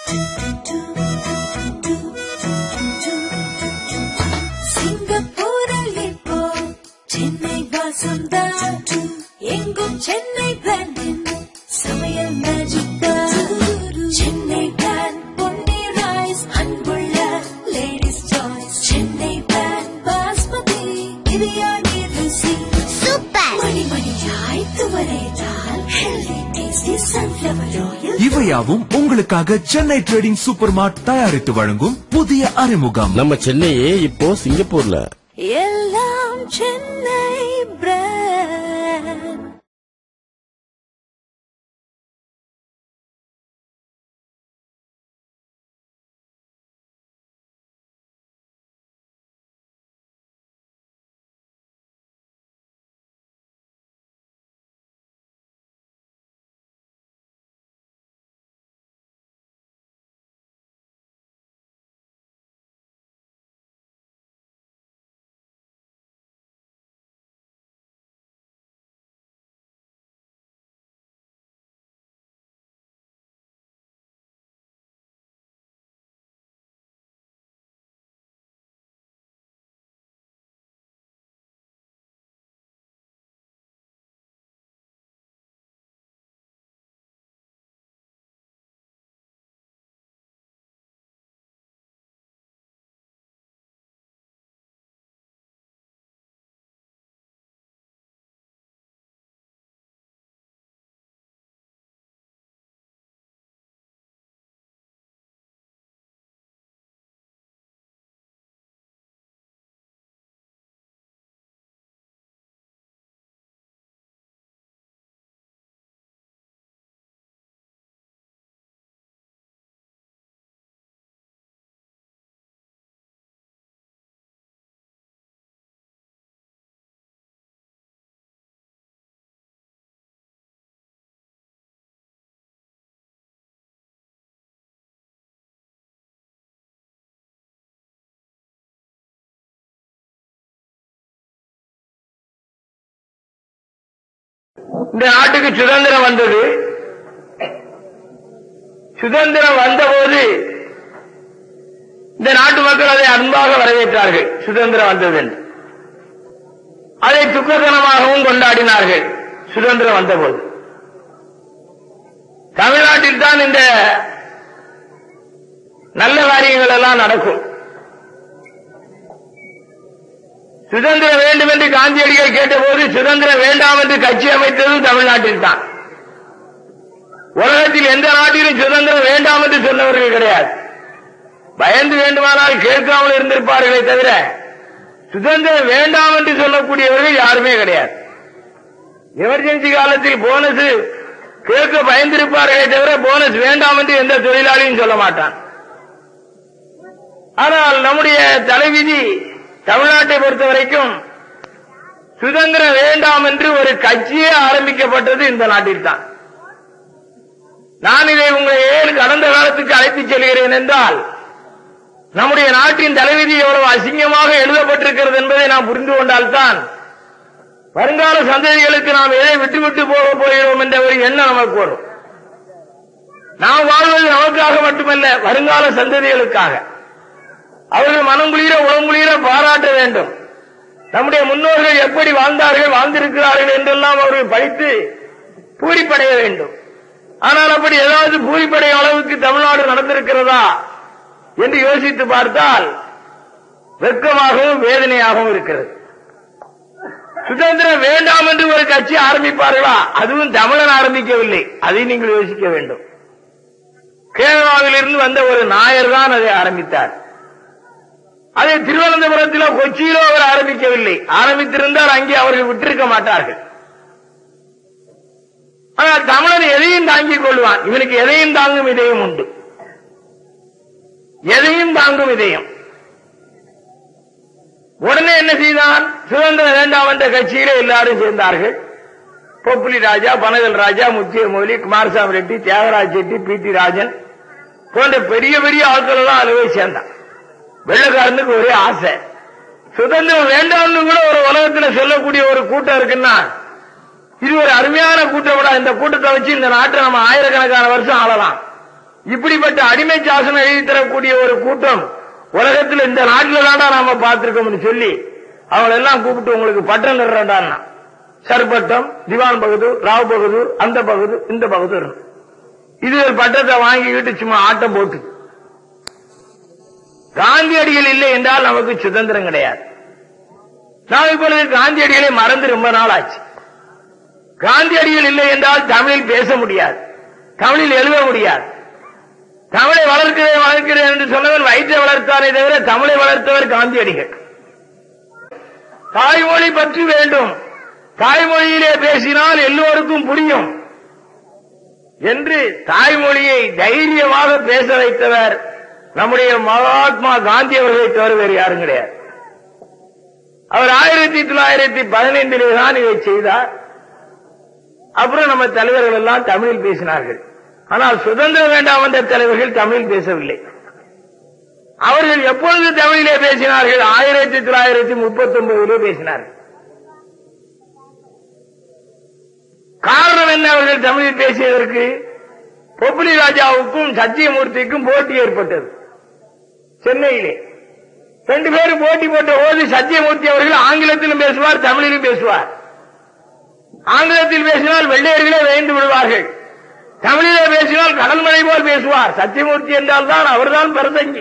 சிங்கப்பூரில் இப்போ சென்னை வாசம்தான் எங்கும் சென்னை பிராண்டின் சமையல் magic Chennai brand Ponni rice அன்புள்ள ladies choice Chennai brand basmati biryani ருசி சூப்பர் மணி மணியாய் துவரைத்தால் ஹெல்தி டேஸ்டி சன்ஃபிளவர் ஆயில் இவையாவும் உங்களுக்காக சென்னை ட்ரேடிங் சூப்பர் மார்ட் தயாரித்து வழங்கும் புதிய அறிமுகம் நம்ம சென்னையே இப்போ சிங்கப்பூர்ல எல்லாம் சென்னை பிராண்ட் இந்த நாட்டுக்கு சுதந்திரம் வந்தது சுதந்திரம் வந்தபோது இந்த நாட்டு மக்கள் அதை அன்பாக வரவேற்றார்கள் சுதந்திரம் வந்தது என்று அதை துக்கதனமாகவும் கொண்டாடினார்கள் சுதந்திரம் வந்தபோது தமிழ்நாட்டில் தான் இந்த நல்ல காரியங்கள் எல்லாம் நடக்கும் சுதந்திரம் வேண்டும் என்று காந்தியடிகள் கேட்டபோது சுதந்திரம் வேண்டாம் என்று கட்சி அமைத்ததும் தமிழ்நாட்டில் தான் உலகத்தில் எந்த நாட்டிலும் சுதந்திரம் வேண்டாம் என்று சொன்னவர்கள் கிடையாது பயந்து வேண்டுமானால் கேட்காமல் இருந்திருப்பார்களே தவிர சுதந்திரம் வேண்டாம் என்று சொல்லக்கூடியவர்கள் யாருமே கிடையாது எமர்ஜென்சி காலத்தில் போனஸ் கேட்க பயந்திருப்பார்களே தவிர போனஸ் வேண்டாம் என்று எந்த தொழிலாளியும் சொல்ல மாட்டான் ஆனால் நம்முடைய தலைவிதி தமிழ்நாட்டை பொறுத்த வரைக்கும் சுதந்திரம் வேண்டாம் என்று ஒரு கட்சியே ஆரம்பிக்கப்பட்டது இந்த நாட்டில் தான் நான் இதை உங்களை ஏன் கடந்த காலத்துக்கு அழைத்துச் செல்கிறேன் என்றால் நம்முடைய நாட்டின் தலைவிதி எவ்வளவு அசிங்கமாக எழுதப்பட்டிருக்கிறது என்பதை நாம் புரிந்து கொண்டால்தான் வருங்கால சந்ததிகளுக்கு நாம் எதை விட்டுவிட்டு போக போகிறோம் என்ற ஒரு எண்ணம் நமக்கு வரும் நாம் வாழ்வது நமக்காக மட்டுமல்ல வருங்கால சந்ததிகளுக்காக அவர்கள் மனம் குளிர உளம் குளிர பாராட்ட வேண்டும் நம்முடைய முன்னோர்கள் எப்படி வாழ்ந்தார்கள் வாழ்ந்திருக்கிறார்கள் என்றெல்லாம் அவர்கள் படித்து பூரிப்படைய வேண்டும் ஆனால் அப்படி ஏதாவது பூரிப்படைய அளவுக்கு தமிழ்நாடு நடந்திருக்கிறதா என்று யோசித்து பார்த்தால் வெட்கமாகவும் வேதனையாகவும் இருக்கிறது சுதந்திரம் வேண்டாம் என்று ஒரு கட்சி ஆரம்பிப்பார்களா அதுவும் தமிழன் ஆரம்பிக்கவில்லை அதை நீங்கள் யோசிக்க வேண்டும் கேரளாவிலிருந்து வந்த ஒரு நாயர் தான் அதை ஆரம்பித்தார் அதை திருவனந்தபுரத்திலோ கொச்சியிலோ அவர் ஆரம்பிக்கவில்லை ஆரம்பித்திருந்தால் அங்கே அவர்கள் விட்டிருக்க மாட்டார்கள் ஆனால் தமிழன் எதையும் தாங்கிக் கொள்வான் இவனுக்கு எதையும் தாங்கும் இதயம் உண்டு எதையும் தாங்கும் இதயம் உடனே என்ன செய்தான் சுதந்திரம் வேண்டாம் என்ற கட்சியிலே எல்லாரும் சேர்ந்தார்கள் பொப்புலி ராஜா பனகல் ராஜா முத்திய மொழி குமாரசாமி ரெட்டி தியாகராஜ் செட்டி பி டி ராஜன் போன்ற பெரிய பெரிய ஆட்கள் எல்லாம் அதுவே சேர்ந்தான் வெள்ளக்காரனுக்கு ஒரே ஆசை சுதந்திரம் வேண்டாம்னு கூட ஒரு உலகத்துல சொல்லக்கூடிய ஒரு கூட்டம் இருக்குன்னா இது ஒரு அருமையான கூட்டம் விட இந்த கூட்டத்தை வச்சு இந்த நாட்டை நம்ம ஆயிரக்கணக்கான வருஷம் ஆளலாம் இப்படிப்பட்ட அடிமை சாசனம் எழுதி தரக்கூடிய ஒரு கூட்டம் உலகத்தில் இந்த நாட்டில தாண்டா நாம பார்த்திருக்கோம்னு சொல்லி அவங்களை எல்லாம் கூப்பிட்டு உங்களுக்கு பட்டம் தர்றேன்டான்னா சர்பட்டம் திவான் பகதூர் ராவ் பகதூர் அந்த பகதூர் இந்த பகதூர் இது ஒரு பட்டத்தை வாங்கிக்கிட்டு சும்மா ஆட்டம் போட்டு காந்தியடிகள் இல்லை என்றால் நமக்கு சுதந்திரம் கிடையாது நாம் இப்பொழுது காந்தியடிகளை மறந்து ரொம்ப நாள் ஆச்சு காந்தியடிகள் இல்லை என்றால் தமிழில் பேச முடியாது தமிழில் எழுத முடியாது தமிழை வளர்க்கிறேன் வளர்க்கிறேன் என்று சொன்னவர் வயிற்றை வளர்த்தாரே தவிர தமிழை வளர்த்தவர் காந்தியடிகள் தாய்மொழி பற்றி வேண்டும் தாய்மொழியிலே பேசினால் எல்லோருக்கும் புரியும் என்று தாய்மொழியை தைரியமாக பேச வைத்தவர் நம்முடைய மகாத்மா காந்தி அவர்களை தவிர வேறு யாரும் கிடையாது அவர் ஆயிரத்தி தொள்ளாயிரத்தி பதினைந்திலே தான் இதை செய்தார் அப்புறம் நம்ம தலைவர்கள் எல்லாம் தமிழில் பேசினார்கள் ஆனால் சுதந்திரம் வேண்டாம் என்ற தலைவர்கள் தமிழில் பேசவில்லை அவர்கள் எப்பொழுது தமிழிலே பேசினார்கள் ஆயிரத்தி தொள்ளாயிரத்தி முப்பத்தி ஒன்பதிலே பேசினார்கள் காரணம் என்ன அவர்கள் தமிழில் பேசியதற்கு பொப்புலி ராஜாவுக்கும் சத்தியமூர்த்திக்கும் போட்டி ஏற்பட்டது சென்னையிலே ரெண்டு பேரும் போட்டி போட்ட போது சத்தியமூர்த்தி அவர்கள் ஆங்கிலத்திலும் பேசுவார் தமிழிலும் பேசுவார் ஆங்கிலத்தில் பேசினால் வெள்ளையர்களே வேண்டு விடுவார்கள் தமிழிலே பேசினால் கடல்மலை போல் பேசுவார் சத்தியமூர்த்தி என்றால் தான் அவர்தான் பரதங்கி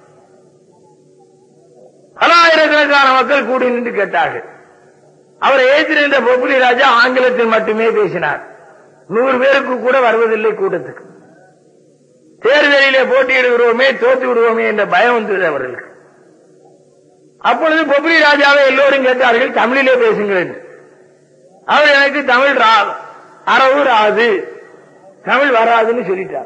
பல ஆயிரக்கணக்கான மக்கள் கூடி நின்று கேட்டார்கள் அவரை ஏற்றி நின்ற பொப்புலி ராஜா ஆங்கிலத்தில் மட்டுமே பேசினார் நூறு பேருக்கு கூட வருவதில்லை கூட்டத்துக்கு தேர்தலிலே போட்டியிடுகிறோமே தோத்து விடுவோமே என்ற பயம் வந்தது அவர்களுக்கு அப்பொழுது பொப்புலி ராஜாவை எல்லோரும் கேட்டார்கள் தமிழிலே பேசுங்கள் என்று அவர் எனக்கு தமிழ் ரா அறவு ராது தமிழ் வராதுன்னு சொல்லிட்டார்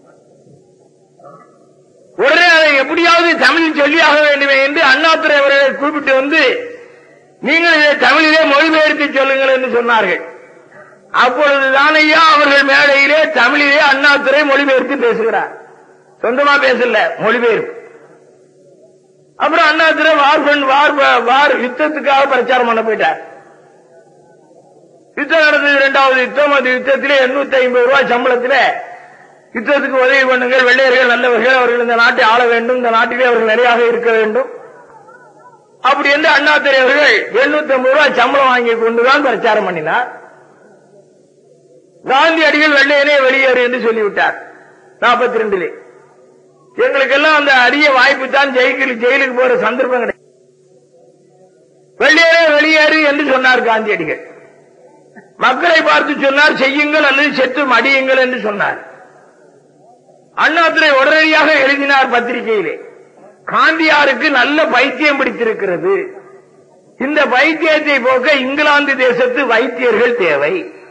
உடனே அதை எப்படியாவது தமிழில் சொல்லியாக வேண்டுமே என்று அண்ணாதுரை அவர்களை கூப்பிட்டு வந்து நீங்கள் இதை தமிழிலே மொழிபெயர்த்து சொல்லுங்கள் என்று சொன்னார்கள் அப்பொழுதுதான் ஐயா அவர்கள் மேடையிலே தமிழிலே அண்ணாதுரை மொழிபெயர்த்து பேசுகிறார் சொந்தமா பேசல மொழிபெயர்ப்பு அப்புறம் அண்ணாதுரை வார் பண்ண- வார் வார் யுத்தத்துக்காக பிரச்சாரம் பண்ண போயிட்டார் யுத்தம் நடந்தது இரண்டாவது யுத்தம் அந்த யுத்தத்திலே எண்ணூத்தி ஐம்பது ரூபாய் சம்பளத்திலே யுத்தத்துக்கு உதவி பண்ணுங்கள் வெள்ளையர்கள் நல்லவர்கள் அவர்கள் இந்த நாட்டை ஆள வேண்டும் இந்த நாட்டிலே அவர்கள் நிறையாக இருக்க வேண்டும் அப்படி என்று அண்ணாதுரை அவர்கள் எண்ணூத்தி ஐம்பது ரூபாய் சம்பளம் வாங்கி கொண்டுதான் பிரச்சாரம் பண்ணினார் காந்தியடிகள் வெள்ளையனே வெளியேறு என்று சொல்லிவிட்டார் நாற்பத்தி ரெண்டுலே எங்களுக்கெல்லாம் அந்த அரிய வாய்ப்பு தான் ஜெயிலுக்கு ஜெயிலுக்கு போற சந்தர்ப்பம் கிடையாது வெள்ளையரே வெளியேறு என்று சொன்னார் காந்தியடிகள் மக்களை பார்த்து சொன்னார் செய்யுங்கள் அல்லது செத்து மடியுங்கள் என்று சொன்னார் அண்ணாதுரை உடனடியாக எழுதினார் பத்திரிகையிலே காந்தியாருக்கு நல்ல பைத்தியம் பிடித்திருக்கிறது இந்த பைத்தியத்தை போக்க இங்கிலாந்து தேசத்து வைத்தியர்கள் தேவை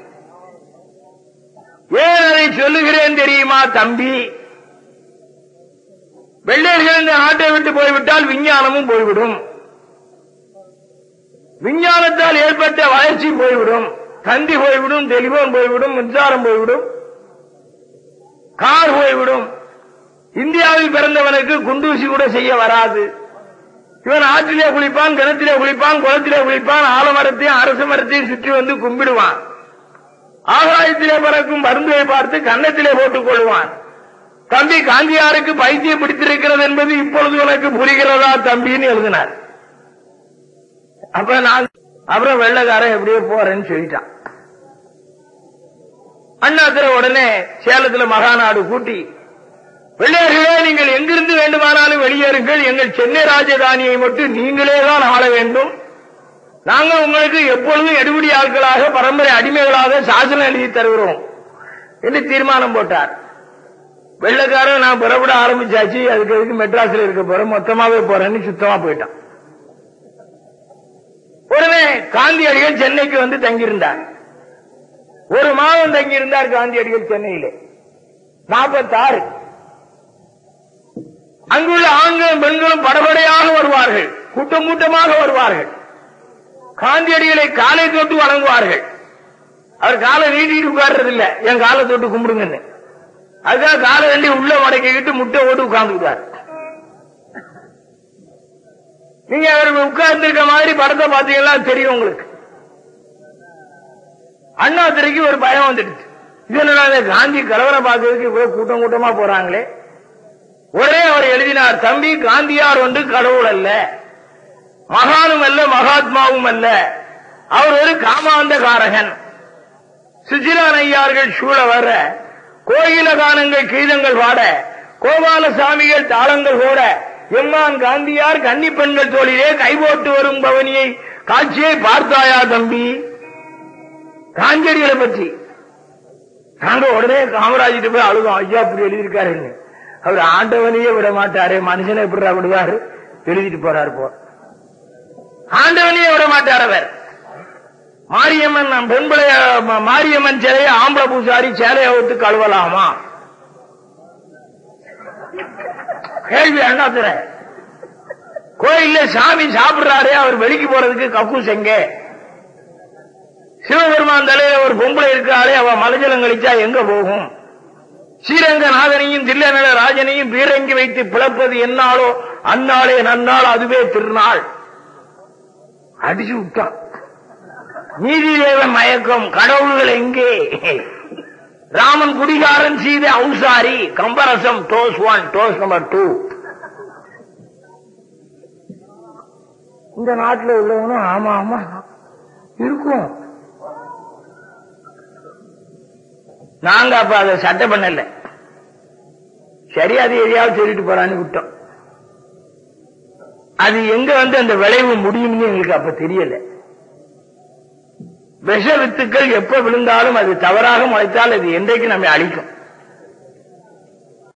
ஏன் அதை சொல்லுகிறேன் தெரியுமா தம்பி வெள்ளையர்கள் இந்த நாட்டை விட்டு போய்விட்டால் விஞ்ஞானமும் போய்விடும் விஞ்ஞானத்தால் ஏற்பட்ட வளர்ச்சி போய்விடும் தந்தி போய்விடும் டெலிபோன் போய்விடும் மின்சாரம் போய்விடும் கார் போய்விடும் இந்தியாவில் பிறந்தவனுக்கு குண்டூசி கூட செய்ய வராது இவன் ஆற்றிலே குளிப்பான் கிணத்திலே குளிப்பான் குளத்திலே குளிப்பான் ஆலமரத்தையும் அரச மரத்தையும் சுற்றி வந்து கும்பிடுவான் ஆகாயத்திலே பறக்கும் மருந்தை பார்த்து கன்னத்திலே போட்டுக் கொள்வான் தம்பி காந்தியாருக்கு பைத்தியம் பிடித்திருக்கிறது என்பது இப்பொழுது உனக்கு புரிகிறதா தம்பின்னு எழுதினார் அப்ப நான் அப்புறம் வெள்ளக்காரன் எப்படியோ போறேன்னு சொல்லிட்டான் அண்ணாத்திர உடனே சேலத்துல மகாநாடு கூட்டி வெள்ளையர்களே நீங்கள் எங்கிருந்து வேண்டுமானாலும் வெளியேறுங்கள் எங்கள் சென்னை ராஜதானியை மட்டும் நீங்களே தான் ஆள வேண்டும் நாங்கள் உங்களுக்கு எப்பொழுதும் எடுபடி ஆட்களாக பரம்பரை அடிமைகளாக சாசனம் எழுதி தருகிறோம் என்று தீர்மானம் போட்டார் வெள்ளக்காரன் நான் புறப்பட ஆரம்பிச்சாச்சு அதுக்கு எதுக்கு மெட்ராஸ்ல இருக்க போறேன் மொத்தமாவே போறேன்னு சுத்தமா போயிட்டான் உடனே காந்தியடிகள் சென்னைக்கு வந்து தங்கியிருந்தார் ஒரு மாதம் தங்கியிருந்தார் காந்தியடிகள் சென்னையிலே நாற்பத்தாறு அங்குள்ள ஆண்களும் பெண்களும் படபடையாக வருவார்கள் கூட்டம் கூட்டமாக வருவார்கள் காந்தியடிகளை காலை தொட்டு வணங்குவார்கள் அவர் காலை நீட்டிட்டு உட்கார்றதில்ல என் காலை தொட்டு கும்பிடுங்கன்னு அதுக்காக காலை தண்டி உள்ள மடக்கிக்கிட்டு முட்டை ஓட்டு உட்கார்ந்துக்குவார் நீங்க அவர் உட்கார்ந்து இருக்க மாதிரி படத்தை பார்த்தீங்கன்னா தெரியும் உங்களுக்கு அண்ணாதுரைக்கு ஒரு பயம் வந்துடுச்சு இதனால காந்தி கலவரம் பார்க்கறதுக்கு இவ்வளவு கூட்டம் கூட்டமா போறாங்களே உடனே அவர் எழுதினார் தம்பி காந்தியார் ஒன்று கடவுள் அல்ல மகானும் அல்ல மகாத்மாவும் அல்ல அவர் ஒரு காமாந்தகாரகன் சுசிலா நையார்கள் சூழ வர கோயில கானங்கள் கீதங்கள் பாட கோபால சாமிகள் தாளங்கள் போட எம்மான் காந்தியார் கன்னி பெண்கள் தோளிலே கைபோட்டு வரும் பவனியை காட்சியை பார்த்தாயா தம்பி காஞ்சடிகளை பற்றி நாங்க உடனே காமராஜிட்டு போய் அழுதோம் ஐயா இப்படி எழுதியிருக்காருன்னு அவர் ஆண்டவனையே விட மாட்டாரு மனுஷனை எப்படிடா விடுவாரு எழுதிட்டு போறாரு போ ஆண்டவனையே விட மாட்டார் அவர் மாரியம்மன் நம் பொன்பளைய ம- மாரியம்மன் சிலையை ஆம்பளை பூசாரி சேலையை அவுத்து கழுவலாமா கேள்வி அண்ணாத்துற கோயில்ல சாமி சாப்பிடுறாரு அவர் வெளிக்கு போறதுக்கு கக்கூஸ் எங்க சிவபெருமான் தலையில ஒரு பொம்பளை இருக்காளே அவ மலஜலம் கழிச்சா எங்க போகும் ஸ்ரீரங்கநாதனையும் தில்லநல ராஜனையும் பீரங்கி வைத்து பிளப்பது என்னாலோ அந்நாளே நன்னாள் அதுவே திருநாள் அடிச்சு விட்டான் நீதிதேவன் மயக்கம் கடவுள்கள் எங்கே ராமன் குடிகாரன் சீதை அவுசாரி Kambarasam dose one dose number two இந்த நாட்டில் உள்ளவனும் ஆமா ஆமா இருக்கும் நாங்க அப்ப அதை சட்டை பண்ணல சரி அது எதையாவது சொல்லிட்டு போறான்னு விட்டோம் அது எங்க வந்து அந்த விளைவு முடியும்னு எங்களுக்கு அப்ப தெரியல விஷ வித்துக்கள் எப்ப விழுந்தாலும் அது தவறாக முளைத்தால் அது என்றைக்கு நம்மை அழிக்கும்